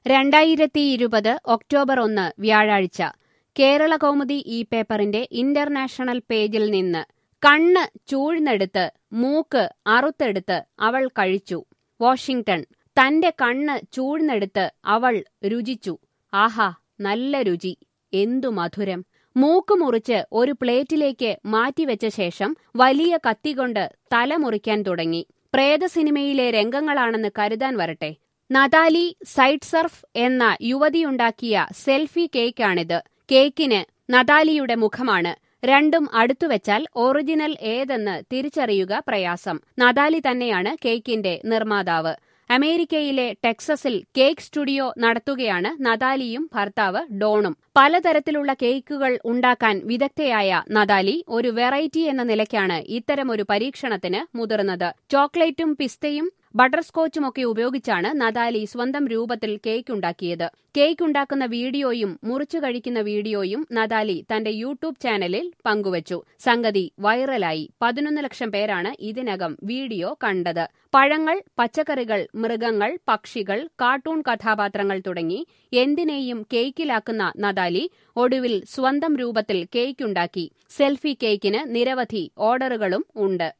രണ്ടായിരത്തി ഇരുപത് ഒക്ടോബർ ഒന്ന് വ്യാഴാഴ്ച കേരള കൗമുദി ഈ പേപ്പറിന്റെ ഇന്റർനാഷണൽ പേജിൽ നിന്ന് കണ്ണ് ചൂഴ്ന്നെടുത്ത് മൂക്ക് അറുത്തെടുത്ത് അവൾ കഴിച്ചു വാഷിംഗ്ടൺ തന്റെ കണ്ണ് ചൂഴ്ന്നെടുത്ത് അവൾ രുചിച്ചു ആഹാ നല്ല രുചി എന്തു മധുരം മൂക്ക് മുറിച്ച് ഒരു പ്ലേറ്റിലേക്ക് മാറ്റിവെച്ച ശേഷം വലിയ കത്തികൊണ്ട് തല മുറിക്കാൻ തുടങ്ങി പ്രേത സിനിമയിലെ രംഗങ്ങളാണെന്ന് കരുതാൻ വരട്ടെ നതാലി സൈഡ് സർഫ് എന്ന യുവതിയുണ്ടാക്കിയ സെൽഫി കേക്കാണിത് കേക്കിന് നതാലിയുടെ മുഖമാണ് രണ്ടും അടുത്തുവെച്ചാൽ ഒറിജിനൽ ഏതെന്ന് തിരിച്ചറിയുക പ്രയാസം നതാലി തന്നെയാണ് കേക്കിന്റെ നിർമ്മാതാവ് അമേരിക്കയിലെ ടെക്സസിൽ കേക്ക് സ്റ്റുഡിയോ നടത്തുകയാണ് നതാലിയും ഭർത്താവ് ഡോണും പലതരത്തിലുള്ള കേക്കുകൾ ഉണ്ടാക്കാൻ വിദഗ്ധയായ നതാലി ഒരു വെറൈറ്റി എന്ന നിലയ്ക്കാണ് ഇത്തരമൊരു പരീക്ഷണത്തിന് മുതിർന്നത് ചോക്ലേറ്റും പിസ്തയും ബട്ടർ സ്കോച്ചുമൊക്കെ ഉപയോഗിച്ചാണ് നതാലി സ്വന്തം രൂപത്തിൽ കേക്ക് ഉണ്ടാക്കിയത് കേക്ക് ഉണ്ടാക്കുന്ന വീഡിയോയും മുറിച്ചു കഴിക്കുന്ന വീഡിയോയും നതാലി തന്റെ യൂട്യൂബ് ചാനലിൽ പങ്കുവച്ചു സംഗതി വൈറലായി പതിനൊന്ന് ലക്ഷം പേരാണ് ഇതിനകം വീഡിയോ കണ്ടത് പഴങ്ങൾ പച്ചക്കറികൾ മൃഗങ്ങൾ പക്ഷികൾ കാർട്ടൂൺ കഥാപാത്രങ്ങൾ തുടങ്ങി എന്തിനേയും കേക്കിലാക്കുന്ന നതാലി ഒടുവിൽ സ്വന്തം രൂപത്തിൽ കേക്കുണ്ടാക്കി സെൽഫി കേക്കിന് നിരവധി ഓർഡറുകളും ഉണ്ട്